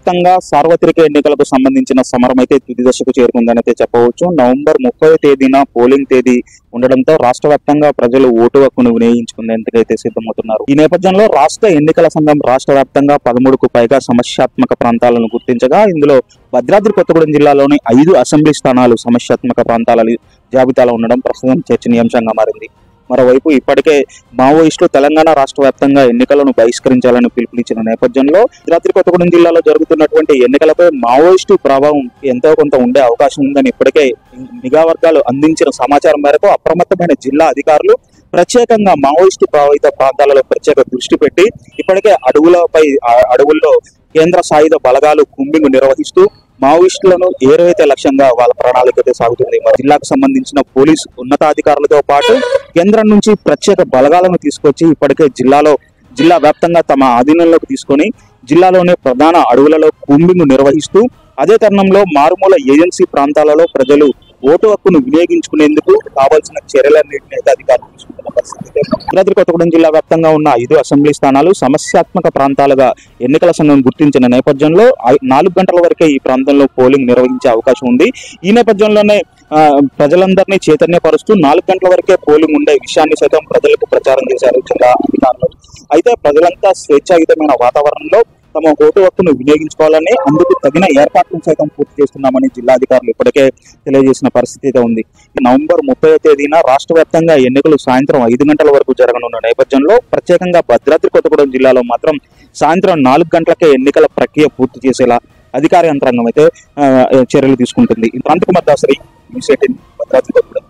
వ్యాప్తంగా సార్వత్రిక ఎన్నికలకు సంబంధించిన సమరం అయితే తుది దశకు చేరుకుందని అయితే చెప్పవచ్చు నవంబర్ ముప్పై తేదీన పోలింగ్ తేదీ ఉండడంతో రాష్ట్ర వ్యాప్తంగా ప్రజలు ఓటు హక్కును వినియోగించుకునేందుకు అయితే సిద్ధమవుతున్నారు ఈ నేపథ్యంలో రాష్ట్ర ఎన్నికల సంఘం రాష్ట్ర వ్యాప్తంగా పదమూడుకు పైగా సమస్యాత్మక ప్రాంతాలను గుర్తించగా ఇందులో భద్రాద్రి కొత్తగూడెం జిల్లాలోని ఐదు అసెంబ్లీ స్థానాలు సమస్యాత్మక ప్రాంతాల జాబితాలో ఉండడం ప్రస్తుతం చర్చనీయాంశంగా మారింది మరోవైపు ఇప్పటికే మావోయిస్టులు తెలంగాణ రాష్ట్ర వ్యాప్తంగా ఎన్నికలను బహిష్కరించాలని పిలుపునిచ్చిన నేపథ్యంలో భద్రాద్రి కొత్తగూడెం జిల్లాలో జరుగుతున్నటువంటి ఎన్నికలపై మావోయిస్టు ప్రభావం ఎంతో కొంత ఉండే అవకాశం ఉందని ఇప్పటికే నిఘా వర్గాలు అందించిన సమాచారం మేరకు అప్రమత్తమైన జిల్లా అధికారులు ప్రత్యేకంగా మావోయిస్టు ప్రభావిత ప్రాంతాలలో ప్రత్యేక దృష్టి పెట్టి ఇప్పటికే అడవులపై ఆ అడవుల్లో కేంద్ర సాయుధ బలగాలు కుంబింగ్ నిర్వహిస్తూ మావోయిస్టులను ఏరైతే లక్ష్యంగా వాళ్ళ ప్రణాళిక అయితే సాగుతుంది మరి జిల్లాకు సంబంధించిన పోలీస్ ఉన్నతాధికారులతో పాటు కేంద్రం నుంచి ప్రత్యేక బలగాలను తీసుకొచ్చి ఇప్పటికే జిల్లాలో జిల్లా వ్యాప్తంగా తమ ఆధీనంలోకి తీసుకొని జిల్లాలోని ప్రధాన అడవులలో కూంబింగ్ నిర్వహిస్తూ అదే తరుణంలో మారుమూల ఏజెన్సీ ప్రాంతాలలో ప్రజలు ఓటు హక్కును వినియోగించుకునేందుకు కావాల్సిన చర్యలన్నింటినీ అయితే అధికారులు తీసుకుంటున్న పరిస్థితి అయితే ఉంది. భద్రాద్రి కొత్తగూడెం జిల్లా వ్యాప్తంగా ఉన్న ఐదు అసెంబ్లీ స్థానాలు సమస్యాత్మక ప్రాంతాలుగా ఎన్నికల సంఘం గుర్తించిన నేపథ్యంలో ఐ- నాలుగు గంటల వరకే ఈ ప్రాంతంలో పోలింగ్ నిర్వహించే అవకాశం ఉంది ఈ నేపథ్యంలోనే ఆ, ప్రజలందరినీ చైతన్యపరుస్తూ నాలుగు గంటల వరకే పోలింగ్ ఉండే విషయాన్ని సైతం ప్రజలకు ప్రచారం చేశారు జిల్లా అధికారులు అయితే ప్రజలంతా స్వేచ్ఛాయుతమైన వాతావరణంలో తమ ఓటు హక్కును వినియోగించుకోవాలని అందుకు తగిన ఏర్పాట్లను సైతం పూర్తి చేస్తున్నామని జిల్లా అధికారులు ఇప్పటికే తెలియజేసిన పరిస్థితి అయితే ఉంది ఈ నవంబర్ ముప్పై తేదీన రాష్ట్ర వ్యాప్తంగా ఎన్నికలు సాయంత్రం ఐదు గంటల వరకు జరగనున్న నేపథ్యంలో ప్రత్యేకంగా భద్రాద్రి కొత్తగూడెం జిల్లాలో మాత్రం సాయంత్రం నాలుగు గంటలకే ఎన్నికల ప్రక్రియ పూర్తి చేసేలా అధికార యంత్రాంగం అయితే ఆ, చర్యలు తీసుకుంటుంది ఈ ప్రాంతకుమార్ దాసరి న్యూస్ ఎయిటీన్ భద్రాద్రి కొత్తగూడెం